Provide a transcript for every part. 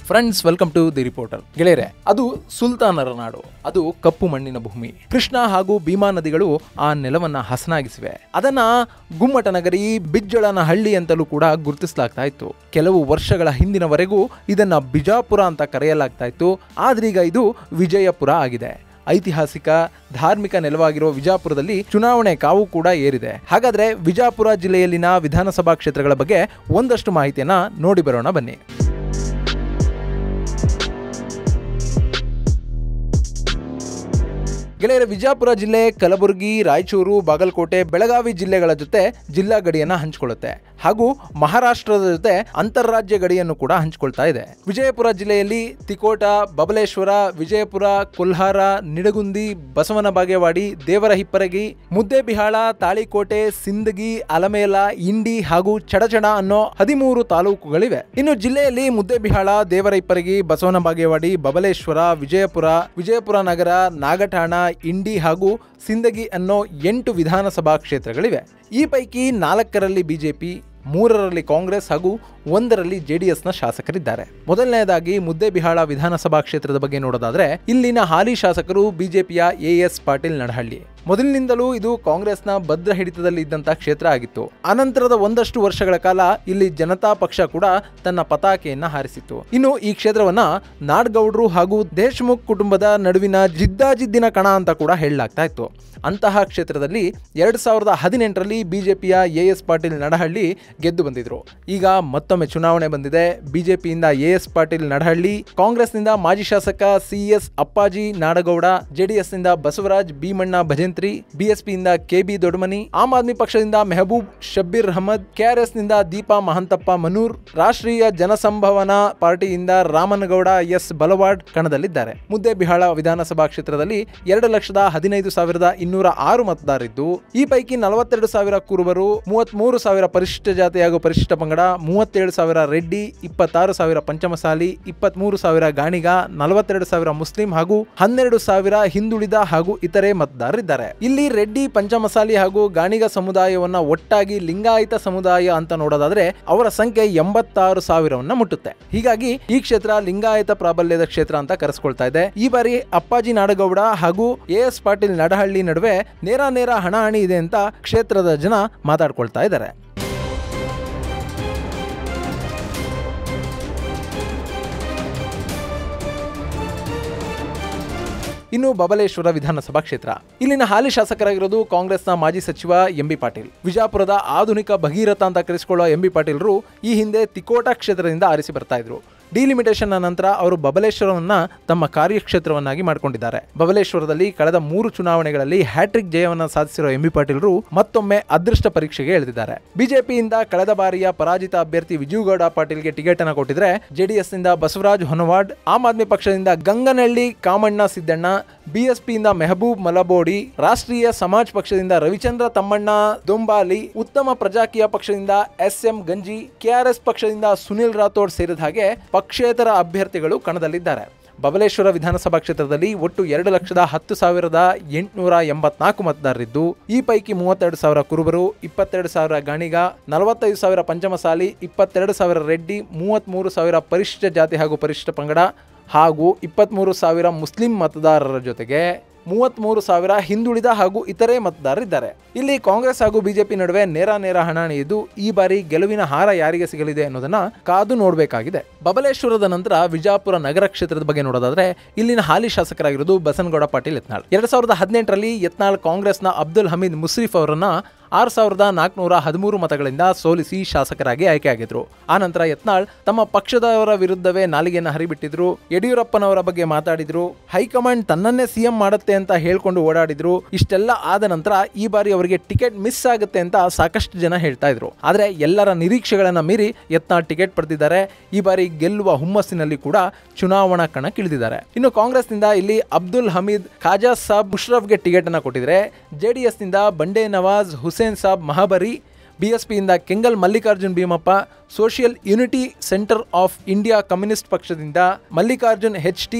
friends welcome to the reporter ಗೆಳೆಯರೆ ಅದು ಸುಲ್ತಾನರ ನಾಡು ಅದು ಕಪ್ಪು ಮಣ್ಣಿನ ಭೂಮಿ ಕೃಷ್ಣ ಹಾಗೂ ಭೀಮಾ ನದಿಗಳು ಆ ನೆಲವನ್ನ ಹಸನಾಗಿಸಿವೆ ಅದನ್ನ ಗುಮ್ಮಟ ನಗರಿ ಬಿಜ್ಜಳನ ಹಳ್ಳಿ ಅಂತಲೂ ಕೂಡ ಗುರುತಿಸಲಾಗ್ತಾ ಇತ್ತು ಕೆಲವು ವರ್ಷಗಳ ಹಿಂದಿನವರೆಗೂ ಇದನ್ನ ಬಿಜಾಪುರ ಅಂತ ಕರೆಯಲಾಗ್ತಾ ಇತ್ತು ಆದ್ರೀಗ ಇದು ವಿಜಯಪುರ ಆಗಿದೆ ಐತಿಹಾಸಿಕ ಧಾರ್ಮಿಕ ನೆಲವಾಗಿರುವ ವಿಜಾಪುರದಲ್ಲಿ ಚುನಾವಣೆ ಕಾವು ಕೂಡ ಏರಿದೆ ಹಾಗಾದ್ರೆ ವಿಜಾಪುರ ಜಿಲ್ಲೆಯಲ್ಲಿನ ವಿಧಾನಸಭಾ ಕ್ಷೇತ್ರಗಳ ಬಗ್ಗೆ ಒಂದಷ್ಟು ಮಾಹಿತಿಯನ್ನ ನೋಡಿ ಬರೋಣ ಬನ್ನಿ ಗೆಳೆಯರ ವಿಜಾಪುರ ಜಿಲ್ಲೆ ಕಲಬುರಗಿ ರಾಯಚೂರು ಬಾಗಲಕೋಟೆ ಬೆಳಗಾವಿ ಜಿಲ್ಲೆಗಳ ಜೊತೆ ಜಿಲ್ಲಾ ಗಡಿಯನ್ನ ಹಂಚಿಕೊಳ್ಳುತ್ತೆ ಹಾಗೂ ಮಹಾರಾಷ್ಟ್ರದ ಜೊತೆ ಅಂತಾರಾಜ್ಯ ಗಡಿಯನ್ನು ಕೂಡ ಹಂಚಿಕೊಳ್ತಾ ಇದೆ ವಿಜಯಪುರ ಜಿಲ್ಲೆಯಲ್ಲಿ ತಿಕೋಟ ಬಬಲೇಶ್ವರ ವಿಜಯಪುರ ಕೊಲ್ಹಾರ ನಿಡಗುಂದಿ ಬಸವನ ಬಾಗೇವಾಡಿ ದೇವರ ಹಿಪ್ಪರಗಿ ಮುದ್ದೇಬಿಹಾಳ ತಾಳಿಕೋಟೆ ಸಿಂದಗಿ ಅಲಮೇಲ ಇಂಡಿ ಹಾಗೂ ಚಡಚಣ ಅನ್ನೋ ಹದಿಮೂರು ತಾಲೂಕುಗಳಿವೆ ಇನ್ನು ಜಿಲ್ಲೆಯಲ್ಲಿ ಮುದ್ದೇಬಿಹಾಳ ದೇವರ ಹಿಪ್ಪರಗಿ ಬಸವನ ಬಾಗೇವಾಡಿ ಬಬಲೇಶ್ವರ ವಿಜಯಪುರ ವಿಜಯಪುರ ನಗರ ನಾಗಠಾಣ ಇಂಡಿ ಹಾಗೂ ಸಿಂದಗಿ ಅನ್ನೋ ಎಂಟು ವಿಧಾನಸಭಾ ಕ್ಷೇತ್ರಗಳಿವೆ ಈ ಪೈಕಿ ನಾಲ್ಕರಲ್ಲಿ ಬಿಜೆಪಿ ಮೂರರಲ್ಲಿ ಕಾಂಗ್ರೆಸ್ ಹಾಗೂ ಒಂದರಲ್ಲಿ ಜೆಡಿಎಸ್ನ ಶಾಸಕರಿದ್ದಾರೆ ಮೊದಲನೆಯದಾಗಿ ಮುದ್ದೇಬಿಹಾಳ ವಿಧಾನಸಭಾ ಕ್ಷೇತ್ರದ ಬಗ್ಗೆ ನೋಡೋದಾದ್ರೆ ಇಲ್ಲಿನ ಹಾಲಿ ಶಾಸಕರು ಬಿಜೆಪಿಯ ಎ ಎಸ್ ಪಾಟೀಲ್ ನಡಹಳ್ಳಿ ಮೊದಲಿನಿಂದಲೂ ಇದು ಕಾಂಗ್ರೆಸ್ನ ಭದ್ರ ಹಿಡಿತದಲ್ಲಿ ಇದ್ದಂತ ಕ್ಷೇತ್ರ ಆಗಿತ್ತು ಅನಂತರದ ಒಂದಷ್ಟು ವರ್ಷಗಳ ಕಾಲ ಇಲ್ಲಿ ಜನತಾ ಪಕ್ಷ ಕೂಡ ತನ್ನ ಪತಾಕೆಯನ್ನ ಹಾರಿಸಿತ್ತು ಇನ್ನು ಈ ಕ್ಷೇತ್ರವನ್ನ ನಾಡ್ಗೌಡ್ರು ಹಾಗೂ ದೇಶ್ಮುಖ್ ಕುಟುಂಬದ ನಡುವಿನ ಜಿದ್ದಾಜಿದ್ದಿನ ಕಣ ಅಂತ ಕೂಡ ಹೇಳಲಾಗ್ತಾ ಇತ್ತು ಅಂತಹ ಕ್ಷೇತ್ರದಲ್ಲಿ ಎರಡ್ ಸಾವಿರದ ಹದಿನೆಂಟರಲ್ಲಿ ಬಿಜೆಪಿಯ ಎ ಎಸ್ ಪಾಟೀಲ್ ನಡಹಳ್ಳಿ ಗೆದ್ದು ಬಂದಿದ್ರು ಈಗ ಮತ್ತೊಮ್ಮೆ ಚುನಾವಣೆ ಬಂದಿದೆ ಬಿಜೆಪಿಯಿಂದ ಎ ಎಸ್ ಪಾಟೀಲ್ ನಡಹಳ್ಳಿ ಕಾಂಗ್ರೆಸ್ನಿಂದ ಮಾಜಿ ಶಾಸಕ ಸಿ ಎಸ್ ಅಪ್ಪಾಜಿ ನಾಡಗೌಡ ಜೆಡಿಎಸ್ನಿಂದ ಬಸವರಾಜ್ ಭೀಮಣ್ಣ ಭಜಂತ್ರಿ ಬಿಎಸ್ಪಿಯಿಂದ ಕೆ ಬಿ ದೊಡ್ಮನಿ ಆಮ್ ಆದ್ಮಿ ಪಕ್ಷದಿಂದ ಮೆಹಬೂಬ್ ಶಬ್ಬೀರ್ ಅಹಮದ್ ಕೆಆರ್ಎಸ್ ನಿಂದ ದೀಪಾ ಮಹಂತಪ್ಪ ಮನೂರ್ ರಾಷ್ಟ್ರೀಯ ಜನಸಂಭವನಾ ಪಾರ್ಟಿಯಿಂದ ರಾಮನಗೌಡ ಎಸ್ ಬಲವಾಡ್ ಕಣದಲ್ಲಿದ್ದಾರೆ ಮುದ್ದೇಬಿಹಾಳ ವಿಧಾನಸಭಾ ಕ್ಷೇತ್ರದಲ್ಲಿ ಎರಡು ಲಕ್ಷದ ಹದಿನೈದು ಸಾವಿರದ ಇನ್ನೂರ ಆರು ಮತದಾರರಿದ್ದು ಈ ಪೈಕಿ ನಲವತ್ತೆರಡು ಸಾವಿರ ಕುರುಬರು ಮೂವತ್ಮೂರು ಸಾವಿರ ಪರಿಶಿಷ್ಟ ಜಾತಿ ಹಾಗೂ ಪರಿಶಿಷ್ಟ ಪಂಗಡ ಮೂವತ್ತೇಳು ಸಾವಿರ ರೆಡ್ಡಿ ಇಪ್ಪತ್ತಾರು ಸಾವಿರ ಪಂಚಮಸಾಲಿ ಇಪ್ಪತ್ಮೂರು ಸಾವಿರ ಗಾಣಿಗ ನಲವತ್ತೆರಡು ಸಾವಿರ ಮುಸ್ಲಿಂ ಹಾಗೂ ಹನ್ನೆರಡು ಸಾವಿರ ಹಿಂದುಳಿದ ಹಾಗೂ ಇತರೆ ಮತದಾರರಿದ್ದಾರೆ ಇಲ್ಲಿ ರೆಡ್ಡಿ ಪಂಚಮಸಾಲಿ ಹಾಗೂ ಗಾಣಿಗ ಸಮುದಾಯವನ್ನ ಒಟ್ಟಾಗಿ ಲಿಂಗಾಯತ ಸಮುದಾಯ ಅಂತ ನೋಡೋದಾದ್ರೆ ಅವರ ಸಂಖ್ಯೆ ಎಂಬತ್ತಾರು ಸಾವಿರವನ್ನ ಮುಟ್ಟುತ್ತೆ ಹೀಗಾಗಿ ಈ ಕ್ಷೇತ್ರ ಲಿಂಗಾಯತ ಪ್ರಾಬಲ್ಯದ ಕ್ಷೇತ್ರ ಅಂತ ಕರೆಸ್ಕೊಳ್ತಾ ಇದೆ ಈ ಬಾರಿ ಅಪ್ಪಾಜಿ ನಾಡಗೌಡ ಹಾಗೂ ಎ ಎಸ್ ಪಾಟೀಲ್ ನಡಹಳ್ಳಿ ನಡುವೆ ನೇರ ನೇರ ಹಣಾಹಣಿ ಇದೆ ಅಂತ ಕ್ಷೇತ್ರದ ಜನ ಮಾತಾಡ್ಕೊಳ್ತಾ ಇದ್ದಾರೆ ಇನ್ನು ಬಬಲೇಶ್ವರ ವಿಧಾನಸಭಾ ಕ್ಷೇತ್ರ ಇಲ್ಲಿನ ಹಾಲಿ ಶಾಸಕರಾಗಿರೋದು ಕಾಂಗ್ರೆಸ್ನ ಮಾಜಿ ಸಚಿವ ಎಂಬಿ ಪಾಟೀಲ್ ವಿಜಾಪುರದ ಆಧುನಿಕ ಭಗೀರಥ ಅಂತ ಕರೆಸಿಕೊಳ್ಳುವ ಎಂಬಿ ಪಾಟೀಲ್ರು ಈ ಹಿಂದೆ ತಿಕೋಟ ಕ್ಷೇತ್ರದಿಂದ ಆರಿಸಿ ಬರ್ತಾ ಇದ್ರು ಡಿಲಿಮಿಟೇಷನ್ ನಂತರ ಅವರು ಬಬಲೇಶ್ವರವನ್ನ ತಮ್ಮ ಕಾರ್ಯಕ್ಷೇತ್ರವನ್ನಾಗಿ ಮಾಡಿಕೊಂಡಿದ್ದಾರೆ ಬಬಲೇಶ್ವರದಲ್ಲಿ ಕಳೆದ ಮೂರು ಚುನಾವಣೆಗಳಲ್ಲಿ ಹ್ಯಾಟ್ರಿಕ್ ಜಯವನ್ನ ಸಾಧಿಸಿರುವ ಎಂಬಿ ಪಾಟೀಲ್ರು ಮತ್ತೊಮ್ಮೆ ಅದೃಷ್ಟ ಪರೀಕ್ಷೆಗೆ ಇಳಿದಿದ್ದಾರೆ ಬಿಜೆಪಿಯಿಂದ ಕಳೆದ ಬಾರಿಯ ಪರಾಜಿತ ಅಭ್ಯರ್ಥಿ ವಿಜುಗೌಡ ಪಾಟೀಲ್ಗೆ ಟಿಕೆಟ್ ಅನ್ನು ಕೊಟ್ಟಿದ್ರೆ ಜೆಡಿಎಸ್ ನಿಂದ ಬಸವರಾಜ್ ಹೊನವಾಡ್ ಆಮ್ ಆದ್ಮಿ ಪಕ್ಷದಿಂದ ಗಂಗನಹಳ್ಳಿ ಕಾಮಣ್ಣ ಸಿದ್ದಣ್ಣ ಬಿಎಸ್ಪಿಯಿಂದ ಮೆಹಬೂಬ್ ಮಲಬೋಡಿ ರಾಷ್ಟ್ರೀಯ ಸಮಾಜ್ ಪಕ್ಷದಿಂದ ರವಿಚಂದ್ರ ತಮ್ಮಣ್ಣ ದೊಂಬಾಲಿ ಉತ್ತಮ ಪ್ರಜಾಕೀಯ ಪಕ್ಷದಿಂದ ಎಸ್ ಎಂ ಗಂಜಿ ಕೆಆರ್ಎಸ್ ಪಕ್ಷದಿಂದ ಸುನಿಲ್ ರಾಥೋಡ್ ಸೇರಿದ ಹಾಗೆ ಪಕ್ಷೇತರ ಅಭ್ಯರ್ಥಿಗಳು ಕಣದಲ್ಲಿದ್ದಾರೆ ಬಬಲೇಶ್ವರ ವಿಧಾನಸಭಾ ಕ್ಷೇತ್ರದಲ್ಲಿ ಒಟ್ಟು ಎರಡು ಲಕ್ಷದ ಹತ್ತು ಸಾವಿರದ ಎಂಟುನೂರ ಎಂಬತ್ನಾಲ್ಕು ಮತದಾರರಿದ್ದು ಈ ಪೈಕಿ ಮೂವತ್ತೆರಡು ಸಾವಿರ ಕುರುಬರು ಇಪ್ಪತ್ತೆರಡು ಸಾವಿರ ಗಾಣಿಗ ನಲವತ್ತೈದು ಸಾವಿರ ಪಂಚಮಸಾಲಿ ಇಪ್ಪತ್ತೆರಡು ಸಾವಿರ ರೆಡ್ಡಿ ಮೂವತ್ತ್ಮೂರು ಸಾವಿರ ಪರಿಶಿಷ್ಟ ಜಾತಿ ಹಾಗೂ ಪರಿಶಿಷ್ಟ ಪಂಗಡ ಹಾಗೂ ಇಪ್ಪತ್ತ್ಮೂರು ಸಾವಿರ ಮುಸ್ಲಿಂ ಮತದಾರರ ಜೊತೆಗೆ ಮೂವತ್ತ್ಮೂರು ಸಾವಿರ ಹಿಂದುಳಿದ ಹಾಗೂ ಇತರೆ ಮತದಾರರಿದ್ದಾರೆ ಇಲ್ಲಿ ಕಾಂಗ್ರೆಸ್ ಹಾಗೂ ಬಿಜೆಪಿ ನಡುವೆ ನೇರ ನೇರ ಹಣಾಣಿ ಇದ್ದು ಈ ಬಾರಿ ಗೆಲುವಿನ ಹಾರ ಯಾರಿಗೆ ಸಿಗಲಿದೆ ಅನ್ನೋದನ್ನ ಕಾದು ನೋಡಬೇಕಾಗಿದೆ ಬಬಲೇಶ್ವರದ ನಂತರ ವಿಜಾಪುರ ನಗರ ಕ್ಷೇತ್ರದ ಬಗ್ಗೆ ನೋಡೋದಾದ್ರೆ ಇಲ್ಲಿನ ಹಾಲಿ ಶಾಸಕರಾಗಿರೋದು ಬಸನಗೌಡ ಪಾಟೀಲ್ ಯತ್ನಾಳ್ ಎರಡ್ ಸಾವಿರದ ಹದಿನೆಂಟರಲ್ಲಿ ಯತ್ನಾಳ್ ಕಾಂಗ್ರೆಸ್ನ ಅಬ್ದುಲ್ ಹಮೀದ್ ಮುಸ್ರಿಫ್ ಅವರನ್ನ ಆರು ಸಾವಿರದ ನಾಲ್ಕುನೂರ ಹದಿಮೂರು ಮತಗಳಿಂದ ಸೋಲಿಸಿ ಶಾಸಕರಾಗಿ ಆಯ್ಕೆಯಾಗಿದ್ರು ಆ ನಂತರ ಯತ್ನಾಳ್ ತಮ್ಮ ಪಕ್ಷದವರ ವಿರುದ್ಧವೇ ನಾಲಿಗೆಯನ್ನು ಹರಿಬಿಟ್ಟಿದ್ರು ಯಡಿಯೂರಪ್ಪನವರ ಬಗ್ಗೆ ಮಾತಾಡಿದ್ರು ಹೈಕಮಾಂಡ್ ತನ್ನನ್ನೇ ಸಿಎಂ ಮಾಡುತ್ತೆ ಅಂತ ಹೇಳ್ಕೊಂಡು ಓಡಾಡಿದ್ರು ಇಷ್ಟೆಲ್ಲ ಆದ ನಂತರ ಈ ಬಾರಿ ಅವರಿಗೆ ಟಿಕೆಟ್ ಮಿಸ್ ಆಗುತ್ತೆ ಅಂತ ಸಾಕಷ್ಟು ಜನ ಹೇಳ್ತಾ ಇದ್ರು ಆದ್ರೆ ಎಲ್ಲರ ನಿರೀಕ್ಷೆಗಳನ್ನ ಮೀರಿ ಯತ್ನಾಳ್ ಟಿಕೆಟ್ ಪಡೆದಿದ್ದಾರೆ ಈ ಬಾರಿ ಗೆಲ್ಲುವ ಹುಮ್ಮಸ್ಸಿನಲ್ಲಿ ಕೂಡ ಚುನಾವಣಾ ಕಣಕ್ಕಿಳಿದಿದ್ದಾರೆ ಇನ್ನು ಕಾಂಗ್ರೆಸ್ನಿಂದ ಇಲ್ಲಿ ಅಬ್ದುಲ್ ಹಮೀದ್ ಖಾಜಾ ಸಾಬ್ ಮುಷ್ರಫ್ಗೆ ಟಿಕೆಟ್ ಅನ್ನ ಕೊಟ್ಟಿದ್ರೆ ಜೆಡಿಎಸ್ನಿಂದ ಬಂಡೆ ನವಾಜ್ ಹುಸೇನ್ ಸಾಬ್ ಮಹಾಬರಿ ಬಿಎಸ್ಪಿಯಿಂದ Kengal Mallikarjun Bhimappa social unity centre of India communist ಪಕ್ಷದಿಂದ ಮಲ್ಲಿಕಾರ್ಜುನ್ ಹೆಚ್ ಟಿ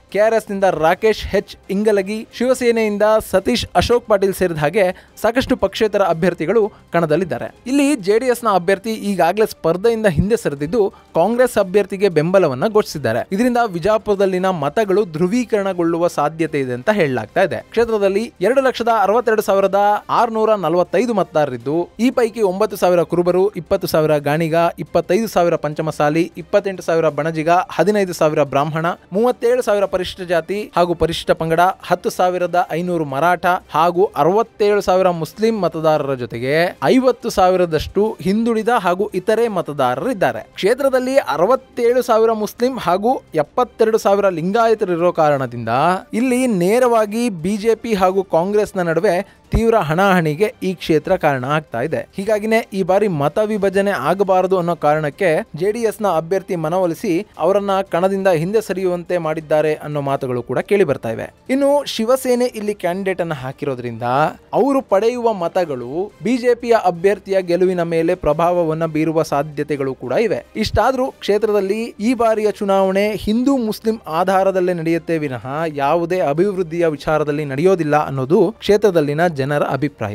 ಕೆಆರ್ಎಸ್ನಿಂದ ರಾಕೇಶ್ ಹೆಚ್ ಇಂಗಲಗಿ ಶಿವಸೇನೆಯಿಂದ ಸತೀಶ್ ಅಶೋಕ್ ಪಾಟೀಲ್ ಸೇರಿದ ಹಾಗೆ ಸಾಕಷ್ಟು ಪಕ್ಷೇತರ ಅಭ್ಯರ್ಥಿಗಳು ಕಣದಲ್ಲಿದ್ದಾರೆ ಇಲ್ಲಿ ಜೆಡಿಎಸ್ನ ಅಭ್ಯರ್ಥಿ ಈಗಾಗಲೇ ಸ್ಪರ್ಧೆಯಿಂದ ಹಿಂದೆ ಸರಿದಿದ್ದು ಕಾಂಗ್ರೆಸ್ ಅಭ್ಯರ್ಥಿಗೆ ಬೆಂಬಲವನ್ನ ಘೋಷಿಸಿದ್ದಾರೆ ಇದರಿಂದ ವಿಜಾಪುರದಲ್ಲಿನ ಮತಗಳು ಧ್ರುವೀಕರಣಗೊಳ್ಳುವ ಸಾಧ್ಯತೆ ಇದೆ ಅಂತ ಹೇಳಲಾಗ್ತಾ ಇದೆ ಕ್ಷೇತ್ರದಲ್ಲಿ ಎರಡು ಲಕ್ಷದ ಅರವತ್ತೆರಡು ಸಾವಿರದ ಆರುನೂರ ನಲವತ್ತೈದು ಮತದಾರರಿದ್ದು ಈ ಪೈಕಿ ಒಂಬತ್ತು ಸಾವಿರ ಕುರುಬರು ಇಪ್ಪತ್ತು ಸಾವಿರ ಗಾಣಿಗ ಇಪ್ಪತ್ತೈದು ಸಾವಿರ ಪಂಚಮಸಾಲಿ ಇಪ್ಪತ್ತೆಂಟು ಸಾವಿರ ಬಣಜಿಗ ಹದಿನೈದು ಸಾವಿರ ಬ್ರಾಹ್ಮಣ ಮೂವತ್ತೇಳು ಸಾವಿರ ಪರಿಶಿಷ್ಟ ಜಾತಿ ಹಾಗೂ ಪರಿಶಿಷ್ಟ ಪಂಗಡ ಹತ್ತು ಸಾವಿರದ ಐನೂರು ಮರಾಠ ಹಾಗೂ ಅರವತ್ತೇಳು ಸಾವಿರ ಮುಸ್ಲಿಂ ಮತದಾರರ ಜೊತೆಗೆ ಐವತ್ತು ಸಾವಿರದಷ್ಟು ಹಿಂದುಳಿದ ಹಾಗೂ ಇತರೆ ಮತದಾರರಿದ್ದಾರೆ ಕ್ಷೇತ್ರದಲ್ಲಿ ಅರವತ್ತೇಳು ಸಾವಿರ ಮುಸ್ಲಿಂ ಹಾಗೂ ಎಪ್ಪತ್ತೆರಡು ಸಾವಿರ ಲಿಂಗಾಯತರಿರೋ ಕಾರಣದಿಂದ ಇಲ್ಲಿ ನೇರವಾಗಿ ಬಿಜೆಪಿ ಹಾಗೂ ಕಾಂಗ್ರೆಸ್ನ ನಡುವೆ ತೀವ್ರ ಹಣಾಹಣಿಗೆ ಈ ಕ್ಷೇತ್ರ ಕಾರಣ ಆಗ್ತಾ ಇದೆ ಹೀಗಾಗಿನೇ ಈ ಬಾರಿ ಮತ ವಿಭಜನೆ ಆಗಬಾರದು ಅನ್ನೋ ಕಾರಣಕ್ಕೆ ಜೆಡಿಎಸ್ನ ಅಭ್ಯರ್ಥಿ ಮನವೊಲಿಸಿ ಅವರನ್ನ ಕಣದಿಂದ ಹಿಂದೆ ಸರಿಯುವಂತೆ ಮಾಡಿದ್ದಾರೆ ಅನ್ನೋ ಮಾತುಗಳು ಕೂಡ ಕೇಳಿ ಬರ್ತಾ ಇವೆ ಇನ್ನು ಶಿವಸೇನೆ ಇಲ್ಲಿ ಕ್ಯಾಂಡಿಡೇಟ್ ಅನ್ನ ಹಾಕಿರೋದ್ರಿಂದ ಅವರು ಪಡೆಯುವ ಮತಗಳು ಬಿಜೆಪಿಯ ಅಭ್ಯರ್ಥಿಯ ಗೆಲುವಿನ ಮೇಲೆ ಪ್ರಭಾವವನ್ನ ಬೀರುವ ಸಾಧ್ಯತೆಗಳು ಕೂಡ ಇವೆ ಇಷ್ಟಾದ್ರೂ ಕ್ಷೇತ್ರದಲ್ಲಿ ಈ ಬಾರಿಯ ಚುನಾವಣೆ ಹಿಂದೂ ಮುಸ್ಲಿಂ ಆಧಾರದಲ್ಲೇ ನಡೆಯುತ್ತೆ ವಿನಃ ಯಾವುದೇ ಅಭಿವೃದ್ಧಿಯ ವಿಚಾರದಲ್ಲಿ ನಡೆಯೋದಿಲ್ಲ ಅನ್ನೋದು ಕ್ಷೇತ್ರದಲ್ಲಿನ ಜನರ ಅಭಿಪ್ರಾಯ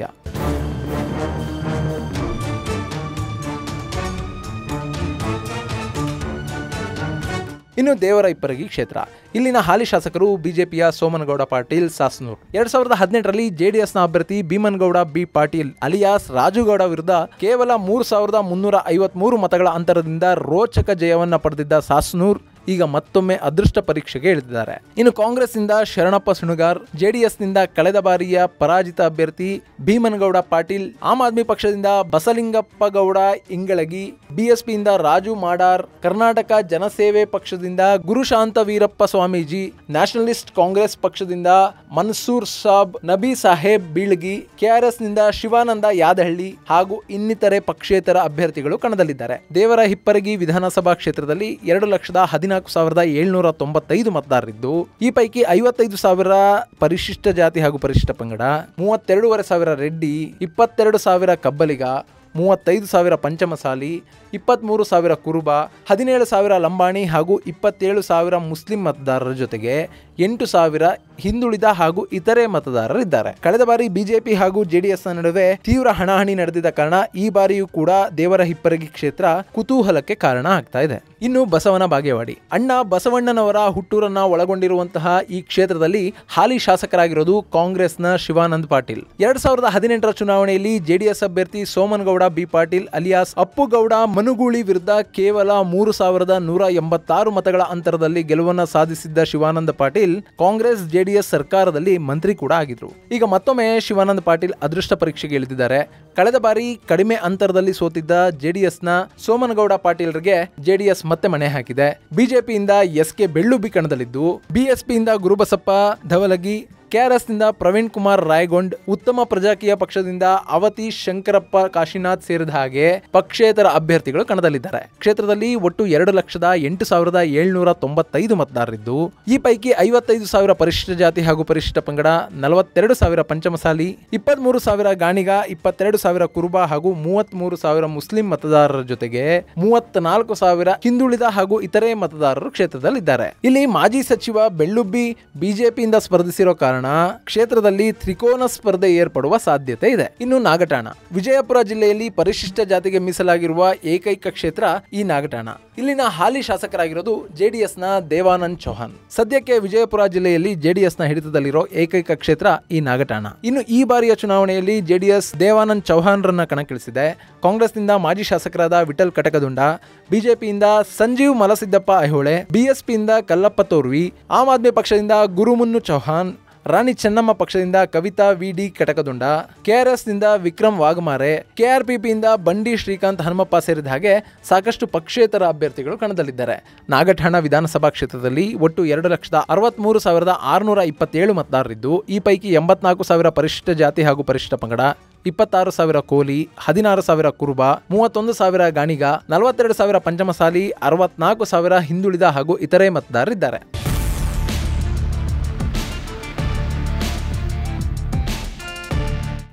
ಇನ್ನು ದೇವರ ಇಪ್ಪರಗಿ ಕ್ಷೇತ್ರ ಇಲ್ಲಿನ ಹಾಲಿ ಶಾಸಕರು ಬಿಜೆಪಿಯ ಸೋಮನಗೌಡ ಪಾಟೀಲ್ ಸಾಸ್ನೂರ್ ಎರಡ್ ಸಾವಿರದ ಹದಿನೆಂಟರಲ್ಲಿ ಜೆಡಿಎಸ್ನ ಅಭ್ಯರ್ಥಿ ಭೀಮನ್ಗೌಡ ಬಿ ಪಾಟೀಲ್ ಅಲಿಯಾಸ್ ರಾಜುಗೌಡ ವಿರುದ್ಧ ಕೇವಲ ಮೂರು ಸಾವಿರದ ಮುನ್ನೂರ ಐವತ್ಮೂರು ಮತಗಳ ಅಂತರದಿಂದ ರೋಚಕ ಜಯವನ್ನ ಪಡೆದಿದ್ದ ಸಾಸ್ನೂರ್ ಈಗ ಮತ್ತೊಮ್ಮೆ ಅದೃಷ್ಟ ಪರೀಕ್ಷೆಗೆ ಇಳಿದಿದ್ದಾರೆ ಇನ್ನು ಕಾಂಗ್ರೆಸ್ನಿಂದ ಶರಣಪ್ಪ ಸುಣಗಾರ್ ಜೆಡಿಎಸ್ನಿಂದ ಕಳೆದ ಬಾರಿಯ ಪರಾಜಿತ ಅಭ್ಯರ್ಥಿ ಭೀಮನಗೌಡ ಪಾಟೀಲ್ ಆಮ್ ಆದ್ಮಿ ಪಕ್ಷದಿಂದ ಬಸಲಿಂಗಪ್ಪ ಗೌಡ ಇಂಗಳಗಿ ಬಿಎಸ್ಪಿಯಿಂದ ರಾಜು ಮಾಡಾರ್ ಕರ್ನಾಟಕ ಜನಸೇವೆ ಪಕ್ಷದಿಂದ ಗುರುಶಾಂತ ವೀರಪ್ಪ ಸ್ವಾಮೀಜಿ ನ್ಯಾಷನಲಿಸ್ಟ್ ಕಾಂಗ್ರೆಸ್ ಪಕ್ಷದಿಂದ ಮನ್ಸೂರ್ ಸಾಬ್ ನಬಿ ಸಾಹೇಬ್ ಬೀಳ್ಗಿ ಕೆಆರ್ಎಸ್ನಿಂದ ಶಿವಾನಂದ ಯಾದಹಳ್ಳಿ ಹಾಗೂ ಇನ್ನಿತರೆ ಪಕ್ಷೇತರ ಅಭ್ಯರ್ಥಿಗಳು ಕಣದಲ್ಲಿದ್ದಾರೆ ದೇವರ ಹಿಪ್ಪರಗಿ ವಿಧಾನಸಭಾ ಕ್ಷೇತ್ರದಲ್ಲಿ ಎರಡು ಲಕ್ಷದ ಹದಿನಾಲ್ಕು ಸಾವಿರದ ಏಳ್ನೂರ ತೊಂಬತ್ತೈದು ಮತದಾರರಿದ್ದು ಈ ಪೈಕಿ ಐವತ್ತೈದು ಸಾವಿರ ಪರಿಶಿಷ್ಟ ಜಾತಿ ಹಾಗೂ ಪರಿಶಿಷ್ಟ ಪಂಗಡ ಮೂವತ್ತೆರಡೂವರೆ ಸಾವಿರ ರೆಡ್ಡಿ ಇಪ್ಪತ್ತೆರಡು ಸಾವಿರ ಕಬ್ಬಲಿಗ ಮೂವತ್ತೈದು ಸಾವಿರ ಪಂಚಮಸಾಲಿ ಇಪ್ಪತ್ತ್ಮೂರು ಸಾವಿರ ಕುರುಬ ಹದಿನೇಳು ಸಾವಿರ ಲಂಬಾಣಿ ಹಾಗೂ ಇಪ್ಪತ್ತೇಳು ಸಾವಿರ ಮುಸ್ಲಿಂ ಮತದಾರರ ಜೊತೆಗೆ ಎಂಟು ಸಾವಿರ ಹಿಂದುಳಿದ ಹಾಗೂ ಇತರೆ ಮತದಾರರಿದ್ದಾರೆ ಕಳೆದ ಬಾರಿ ಬಿಜೆಪಿ ಹಾಗೂ ಜೆಡಿಎಸ್ ನಡುವೆ ತೀವ್ರ ಹಣಾಹಣಿ ನಡೆದಿದ್ದ ಕಾರಣ ಈ ಬಾರಿಯೂ ಕೂಡ ದೇವರ ಹಿಪ್ಪರಗಿ ಕ್ಷೇತ್ರ ಕುತೂಹಲಕ್ಕೆ ಕಾರಣ ಆಗ್ತಾ ಇದೆ ಇನ್ನು ಬಸವನ ಬಾಗೇವಾಡಿ ಅಣ್ಣ ಬಸವಣ್ಣನವರ ಹುಟ್ಟೂರನ್ನ ಒಳಗೊಂಡಿರುವಂತಹ ಈ ಕ್ಷೇತ್ರದಲ್ಲಿ ಹಾಲಿ ಶಾಸಕರಾಗಿರೋದು ಕಾಂಗ್ರೆಸ್ನ ಶಿವಾನಂದ್ ಪಾಟೀಲ್ ಎರಡ್ ಸಾವಿರದ ಹದಿನೆಂಟರ ಚುನಾವಣೆಯಲ್ಲಿ ಜೆಡಿಎಸ್ ಅಭ್ಯರ್ಥಿ ಸೋಮನಗೌಡ ಬಿ ಪಾಟೀಲ್ ಅಲಿಯಾಸ್ ಅಪ್ಪುಗೌಡ ಮನುಗೂಳಿ ವಿರುದ್ಧ ಕೇವಲ ಮೂರು ಸಾವಿರದ ನೂರ ಎಂಬತ್ತಾರು ಮತಗಳ ಅಂತರದಲ್ಲಿ ಗೆಲುವನ್ನ ಸಾಧಿಸಿದ್ದ ಶಿವಾನಂದ ಪಾಟೀಲ್ ಕಾಂಗ್ರೆಸ್ ಜೆಡಿಎಸ್ ಸರ್ಕಾರದಲ್ಲಿ ಮಂತ್ರಿ ಕೂಡ ಆಗಿದ್ರು ಈಗ ಮತ್ತೊಮ್ಮೆ ಶಿವಾನಂದ ಪಾಟೀಲ್ ಅದೃಷ್ಟ ಪರೀಕ್ಷೆಗೆ ಇಳಿದಿದ್ದಾರೆ ಕಳೆದ ಬಾರಿ ಕಡಿಮೆ ಅಂತರದಲ್ಲಿ ಸೋತಿದ್ದ ಜೆಡಿಎಸ್ನ ಸೋಮನಗೌಡ ಪಾಟೀಲ್ರಿಗೆ ಜೆಡಿಎಸ್ ಮತ್ತೆ ಮಣೆ ಹಾಕಿದೆ ಬಿಜೆಪಿಯಿಂದ ಎಸ್ ಕೆ ಬೆಳ್ಳುಬ್ಬಿ ಕಣದಲ್ಲಿದ್ದು ಬಿಎಸ್ಪಿಯಿಂದ ಗುರುಬಸಪ್ಪ ಧವಲಗಿ ಕೆಆರ್ಎಸ್ನಿಂದ ಪ್ರವೀಣ್ ಕುಮಾರ್ ರಾಯಗೊಂಡ್ ಉತ್ತಮ ಪ್ರಜಾಕೀಯ ಪಕ್ಷದಿಂದ ಅವತಿ ಶಂಕರಪ್ಪ ಕಾಶಿನಾಥ್ ಸೇರಿದ ಹಾಗೆ ಪಕ್ಷೇತರ ಅಭ್ಯರ್ಥಿಗಳು ಕಣದಲ್ಲಿದ್ದಾರೆ ಕ್ಷೇತ್ರದಲ್ಲಿ ಒಟ್ಟು ಎರಡು ಲಕ್ಷದ ಎಂಟು ಸಾವಿರದ ಏಳ್ನೂರ ತೊಂಬತ್ತೈದು ಮತದಾರರಿದ್ದು ಈ ಪೈಕಿ ಐವತ್ತೈದು ಸಾವಿರ ಪರಿಶಿಷ್ಟ ಜಾತಿ ಹಾಗೂ ಪರಿಶಿಷ್ಟ ಪಂಗಡ ನಲವತ್ತೆರಡು ಸಾವಿರ ಪಂಚಮಸಾಲಿ ಇಪ್ಪತ್ಮೂರು ಸಾವಿರ ಗಾಣಿಗ ಇಪ್ಪತ್ತೆರಡು ಸಾವಿರ ಕುರುಬ ಹಾಗೂ ಮೂವತ್ಮೂರು ಸಾವಿರ ಮುಸ್ಲಿಂ ಮತದಾರರ ಜೊತೆಗೆ ಮೂವತ್ನಾಲ್ಕು ಸಾವಿರ ಹಿಂದುಳಿದ ಹಾಗೂ ಇತರೆ ಮತದಾರರು ಕ್ಷೇತ್ರದಲ್ಲಿದ್ದಾರೆ ಇಲ್ಲಿ ಮಾಜಿ ಸಚಿವ ಬೆಳ್ಳುಬ್ಬಿ ಬಿಜೆಪಿಯಿಂದ ಸ್ಪರ್ಧಿಸಿರೋ ಕಾರಣ ಕ್ಷೇತ್ರದಲ್ಲಿ ತ್ರಿಕೋನ ಸ್ಪರ್ಧೆ ಏರ್ಪಡುವ ಸಾಧ್ಯತೆ ಇದೆ ಇನ್ನು ನಾಗಠಾಣ ವಿಜಯಪುರ ಜಿಲ್ಲೆಯಲ್ಲಿ ಪರಿಶಿಷ್ಟ ಜಾತಿಗೆ ಮೀಸಲಾಗಿರುವ ಏಕೈಕ ಕ್ಷೇತ್ರ ಈ ನಾಗಠಾಣ ಇಲ್ಲಿನ ಹಾಲಿ ಶಾಸಕರಾಗಿರೋದು ಜೆಡಿಎಸ್ನ ದೇವಾನಂದ್ ಚೌಹಾನ್ ಸದ್ಯಕ್ಕೆ ವಿಜಯಪುರ ಜಿಲ್ಲೆಯಲ್ಲಿ ಜೆಡಿಎಸ್ನ ಹಿಡಿತದಲ್ಲಿರೋ ಏಕೈಕ ಕ್ಷೇತ್ರ ಈ ನಾಗಠಾಣ ಇನ್ನು ಈ ಬಾರಿಯ ಚುನಾವಣೆಯಲ್ಲಿ ಜೆಡಿಎಸ್ ದೇವಾನಂದ್ ಚೌಹಾನ್ರನ್ನ ಕಣಕ್ಕಿಳಿಸಿದೆ ಕಾಂಗ್ರೆಸ್ನಿಂದ ಮಾಜಿ ಶಾಸಕರಾದ ವಿಠಲ್ ಕಟಕದುಂಡ ಬಿಜೆಪಿಯಿಂದ ಸಂಜೀವ್ ಮಲಸಿದ್ದಪ್ಪ ಐಹೊಳೆ ಬಿಎಸ್ಪಿಯಿಂದ ಕಲ್ಲಪ್ಪ ತೋರ್ವಿ ಆಮ್ ಆದ್ಮಿ ಪಕ್ಷದಿಂದ ಗುರುಮುನ್ನು ಚೌಹಾನ್ ರಾಣಿ ಚೆನ್ನಮ್ಮ ಪಕ್ಷದಿಂದ ಕವಿತಾ ವಿ ಡಿ ಕಟಕದುಂಡ ಕೆಆರ್ಎಸ್ನಿಂದ ವಿಕ್ರಮ್ ವಾಘಮಾರೆ ಕೆಆರ್ಪಿಪಿಯಿಂದ ಬಂಡಿ ಶ್ರೀಕಾಂತ್ ಹನುಮಪ್ಪ ಸೇರಿದ ಹಾಗೆ ಸಾಕಷ್ಟು ಪಕ್ಷೇತರ ಅಭ್ಯರ್ಥಿಗಳು ಕಣದಲ್ಲಿದ್ದಾರೆ ನಾಗಠಾಣ ವಿಧಾನಸಭಾ ಕ್ಷೇತ್ರದಲ್ಲಿ ಒಟ್ಟು ಎರಡು ಲಕ್ಷದ ಅರವತ್ಮೂರು ಸಾವಿರದ ಆರುನೂರ ಇಪ್ಪತ್ತೇಳು ಮತದಾರರಿದ್ದು ಈ ಪೈಕಿ ಎಂಬತ್ನಾಲ್ಕು ಸಾವಿರ ಪರಿಶಿಷ್ಟ ಜಾತಿ ಹಾಗೂ ಪರಿಶಿಷ್ಟ ಪಂಗಡ ಇಪ್ಪತ್ತಾರು ಸಾವಿರ ಕೋಲಿ ಹದಿನಾರು ಸಾವಿರ ಕುರುಬ ಮೂವತ್ತೊಂದು ಸಾವಿರ ಗಾಣಿಗ ನಲವತ್ತೆರಡು ಸಾವಿರ ಪಂಚಮಸಾಲಿ ಅರವತ್ನಾಲ್ಕು ಸಾವಿರ ಹಿಂದುಳಿದ ಹಾಗೂ ಇತರೆ ಮತದಾರರಿದ್ದಾರೆ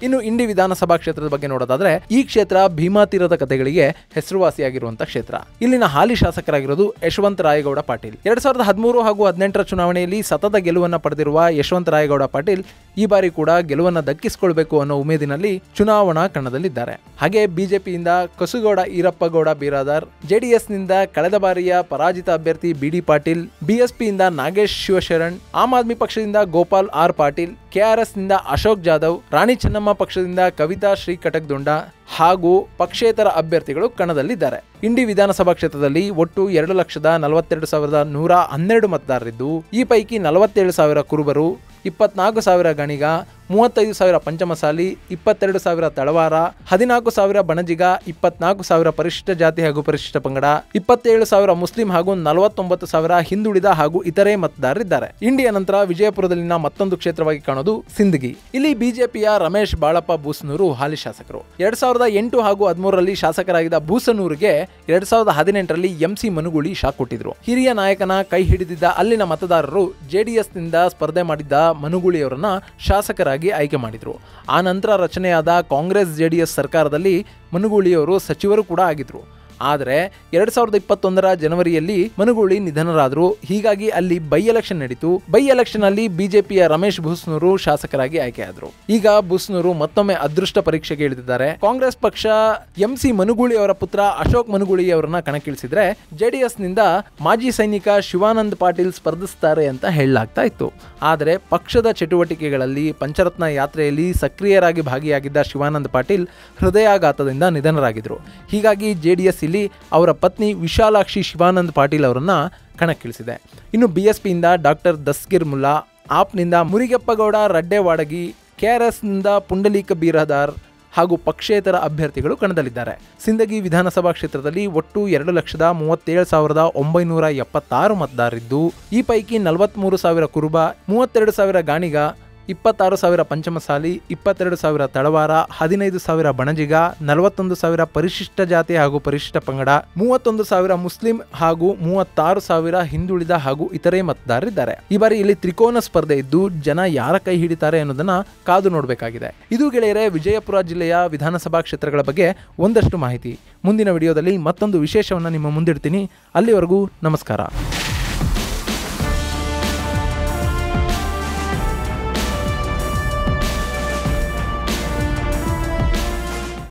ಇನ್ನು ಇಂಡಿ ವಿಧಾನಸಭಾ ಕ್ಷೇತ್ರದ ಬಗ್ಗೆ ನೋಡೋದಾದ್ರೆ ಈ ಕ್ಷೇತ್ರ ಭೀಮಾ ತೀರದ ಕಥೆಗಳಿಗೆ ಹೆಸರುವಾಸಿಯಾಗಿರುವಂತಹ ಕ್ಷೇತ್ರ ಇಲ್ಲಿನ ಹಾಲಿ ಶಾಸಕರಾಗಿರೋದು ಯಶವಂತ ರಾಯಗೌಡ ಪಾಟೀಲ್ ಎರಡ್ ಸಾವಿರದ ಹದಿಮೂರು ಹಾಗೂ ಹದಿನೆಂಟರ ಚುನಾವಣೆಯಲ್ಲಿ ಸತತ ಗೆಲುವನ್ನ ಪಡೆದಿರುವ ಯಶವಂತ ರಾಯಗೌಡ ಪಾಟೀಲ್ ಈ ಬಾರಿ ಕೂಡ ಗೆಲುವನ್ನ ದಕ್ಕಿಸಿಕೊಳ್ಬೇಕು ಅನ್ನೋ ಉಮೇದಿನಲ್ಲಿ ಚುನಾವಣಾ ಕಣದಲ್ಲಿದ್ದಾರೆ ಹಾಗೆ ಬಿಜೆಪಿಯಿಂದ ಕಸುಗೌಡ ಈರಪ್ಪಗೌಡ ಬಿರಾದಾರ್ ಜೆಡಿಎಸ್ನಿಂದ ಕಳೆದ ಬಾರಿಯ ಪರಾಜಿತ ಅಭ್ಯರ್ಥಿ ಬಿಡಿ ಪಾಟೀಲ್ ಬಿಎಸ್ಪಿಯಿಂದ ನಾಗೇಶ್ ಶಿವಶರಣ್ ಆಮ್ ಆದ್ಮಿ ಪಕ್ಷದಿಂದ ಗೋಪಾಲ್ ಆರ್ ಪಾಟೀಲ್ ಕೆಆರ್ಎಸ್ನಿಂದ ಅಶೋಕ್ ಜಾಧವ್ ರಾಣಿ ಚೆನ್ನಮ್ಮ ಪಕ್ಷದಿಂದ ಕವಿತಾ ಶ್ರೀ ಕಟಕ್ದೊಂಡ ಹಾಗೂ ಪಕ್ಷೇತರ ಅಭ್ಯರ್ಥಿಗಳು ಕಣದಲ್ಲಿದ್ದಾರೆ ಇಂಡಿ ವಿಧಾನಸಭಾ ಕ್ಷೇತ್ರದಲ್ಲಿ ಒಟ್ಟು ಎರಡು ಲಕ್ಷದ ನಲವತ್ತೆರಡು ಸಾವಿರದ ನೂರ ಹನ್ನೆರಡು ಮತದಾರರಿದ್ದು ಈ ಪೈಕಿ ನಲವತ್ತೇಳು ಸಾವಿರ ಕುರುಬರು ಇಪ್ಪತ್ನಾಲ್ಕು ಸಾವಿರ ಗಣಿಗ ಮೂವತ್ತೈದು ಸಾವಿರ ಪಂಚಮಸಾಲಿ ಇಪ್ಪತ್ತೆರಡು ಸಾವಿರ ತಳವಾರ ಹದಿನಾಲ್ಕು ಸಾವಿರ ಬಣಜಿಗ ಇಪ್ಪತ್ನಾಲ್ಕು ಸಾವಿರ ಪರಿಶಿಷ್ಟ ಜಾತಿ ಹಾಗೂ ಪರಿಶಿಷ್ಟ ಪಂಗಡ ಇಪ್ಪತ್ತೇಳು ಸಾವಿರ ಮುಸ್ಲಿಂ ಹಾಗೂ ನಲವತ್ತೊಂಬತ್ತು ಸಾವಿರ ಹಿಂದುಳಿದ ಹಾಗೂ ಇತರೆ ಮತದಾರರಿದ್ದಾರೆ ಇಂಡಿಯ ನಂತರ ವಿಜಯಪುರದಲ್ಲಿನ ಮತ್ತೊಂದು ಕ್ಷೇತ್ರವಾಗಿ ಕಾಣೋದು ಸಿಂದಗಿ ಇಲ್ಲಿ ಬಿಜೆಪಿಯ ರಮೇಶ್ ಬಾಳಪ್ಪ ಬೂಸನೂರು ಹಾಲಿ ಶಾಸಕರು ಎರಡ್ ಸಾವಿರದ ಎಂಟು ಹಾಗೂ ಹದಿಮೂರರಲ್ಲಿ ಶಾಸಕರಾಗಿದ್ದ ಬೂಸನೂರಿಗೆ ಎರಡ್ ಸಾವಿರದ ಹದಿನೆಂಟರಲ್ಲಿ ಎಂಸಿ ಮನುಗುಳಿ ಶಾಕ್ ಕೊಟ್ಟಿದ್ರು ಹಿರಿಯ ನಾಯಕನ ಕೈ ಹಿಡಿದಿದ್ದ ಅಲ್ಲಿನ ಮತದಾರರು ಜೆಡಿಎಸ್ನಿಂದ ಸ್ಪರ್ಧೆ ಮಾಡಿದ್ದ ಮನುಗುಳಿಯವರನ್ನ ಶಾಸಕರಾಗಿ ಆಯ್ಕೆ ಮಾಡಿದ್ರು ಆ ನಂತರ ರಚನೆಯಾದ ಕಾಂಗ್ರೆಸ್ ಜೆಡಿಎಸ್ ಸರ್ಕಾರದಲ್ಲಿ ಮನುಗೂಳಿಯವರು ಸಚಿವರು ಕೂಡ ಆಗಿದ್ರು ಆದರೆ ಎರಡ್ ಸಾವಿರದ ಇಪ್ಪತ್ತೊಂದರ ಜನವರಿಯಲ್ಲಿ ಮನುಗೂಳಿ ನಿಧನರಾದರು ಹೀಗಾಗಿ ಅಲ್ಲಿ ಬೈ ಎಲೆಕ್ಷನ್ ನಡೀತು ಬೈ ಎಲೆಕ್ಷನ್ ಅಲ್ಲಿ ಬಿಜೆಪಿಯ ರಮೇಶ್ ಬುಸ್ನೂರು ಶಾಸಕರಾಗಿ ಆಯ್ಕೆಯಾದರು ಈಗ ಬುಸ್ನೂರು ಮತ್ತೊಮ್ಮೆ ಅದೃಷ್ಟ ಪರೀಕ್ಷೆಗೆ ಇಳಿದಿದ್ದಾರೆ ಕಾಂಗ್ರೆಸ್ ಪಕ್ಷ ಎಂಸಿ ಮನುಗೂಳಿ ಅವರ ಪುತ್ರ ಅಶೋಕ್ ಮನುಗೂಳಿ ಅವರನ್ನ ಕಣಕ್ಕಿಳಿಸಿದ್ರೆ ಜೆಡಿಎಸ್ ನಿಂದ ಮಾಜಿ ಸೈನಿಕ ಶಿವಾನಂದ್ ಪಾಟೀಲ್ ಸ್ಪರ್ಧಿಸ್ತಾರೆ ಅಂತ ಹೇಳಲಾಗ್ತಾ ಇತ್ತು ಆದರೆ ಪಕ್ಷದ ಚಟುವಟಿಕೆಗಳಲ್ಲಿ ಪಂಚರತ್ನ ಯಾತ್ರೆಯಲ್ಲಿ ಸಕ್ರಿಯರಾಗಿ ಭಾಗಿಯಾಗಿದ್ದ ಶಿವಾನಂದ್ ಪಾಟೀಲ್ ಹೃದಯಾಘಾತದಿಂದ ನಿಧನರಾಗಿದ್ರು ಹೀಗಾಗಿ ಜೆಡಿಎಸ್ ಇಲ್ಲಿ ಅವರ ಪತ್ನಿ ವಿಶಾಲಾಕ್ಷಿ ಶಿವಾನಂದ್ ಪಾಟೀಲ್ ಅವರನ್ನ ಕಣಕ್ಕಿಳಿಸಿದೆ ಇನ್ನು ಬಿ ಎಸ್ ಪಿಯಿಂದ ಡಾಕ್ಟರ್ ದಸ್ಗಿರ್ ಮುಲ್ಲಾ ಆಪ್ನಿಂದ ಮುರಿಗೆಪ್ಪಗೌಡ ರಡ್ಡೆವಾಡಗಿ ಕೆಆರ್ಎಸ್ನಿಂದ ಪುಂಡಲೀಕ ಬೀರದಾರ್ ಹಾಗೂ ಪಕ್ಷೇತರ ಅಭ್ಯರ್ಥಿಗಳು ಕಣದಲ್ಲಿದ್ದಾರೆ ಸಿಂದಗಿ ವಿಧಾನಸಭಾ ಕ್ಷೇತ್ರದಲ್ಲಿ ಒಟ್ಟು ಎರಡು ಲಕ್ಷದ ಮೂವತ್ತೇಳು ಸಾವಿರದ ಒಂಬೈನೂರ ಎಪ್ಪತ್ತಾರು ಮತದಾರರಿದ್ದು ಈ ಪೈಕಿ ನಲವತ್ತ್ಮೂರು ಸಾವಿರ ಕುರುಬ ಮೂವತ್ತೆರಡು ಸಾವಿರ ಗಾಣಿಗ ಇಪ್ಪತ್ತಾರು ಸಾವಿರ ಪಂಚಮಸಾಲಿ ಇಪ್ಪತ್ತೆರಡು ಸಾವಿರ ತಳವಾರ ಹದಿನೈದು ಸಾವಿರ ಬಣಜಿಗ ನಲವತ್ತೊಂದು ಸಾವಿರ ಪರಿಶಿಷ್ಟ ಜಾತಿ ಹಾಗೂ ಪರಿಶಿಷ್ಟ ಪಂಗಡ ಮೂವತ್ತೊಂದು ಸಾವಿರ ಮುಸ್ಲಿಂ ಹಾಗೂ ಮೂವತ್ತಾರು ಸಾವಿರ ಹಿಂದುಳಿದ ಹಾಗೂ ಇತರೆ ಮತದಾರರಿದ್ದಾರೆ ಈ ಬಾರಿ ಇಲ್ಲಿ ತ್ರಿಕೋನ ಸ್ಪರ್ಧೆ ಇದ್ದು ಜನ ಯಾರ ಕೈ ಹಿಡಿತಾರೆ ಅನ್ನೋದನ್ನ ಕಾದು ನೋಡಬೇಕಾಗಿದೆ ಇದು ಗೆಳೆಯರೆ ವಿಜಯಪುರ ಜಿಲ್ಲೆಯ ವಿಧಾನಸಭಾ ಕ್ಷೇತ್ರಗಳ ಬಗ್ಗೆ ಒಂದಷ್ಟು ಮಾಹಿತಿ ಮುಂದಿನ ವಿಡಿಯೋದಲ್ಲಿ ಮತ್ತೊಂದು ವಿಶೇಷವನ್ನು ನಿಮ್ಮ ಮುಂದಿಡ್ತೀನಿ ಅಲ್ಲಿವರೆಗೂ ನಮಸ್ಕಾರ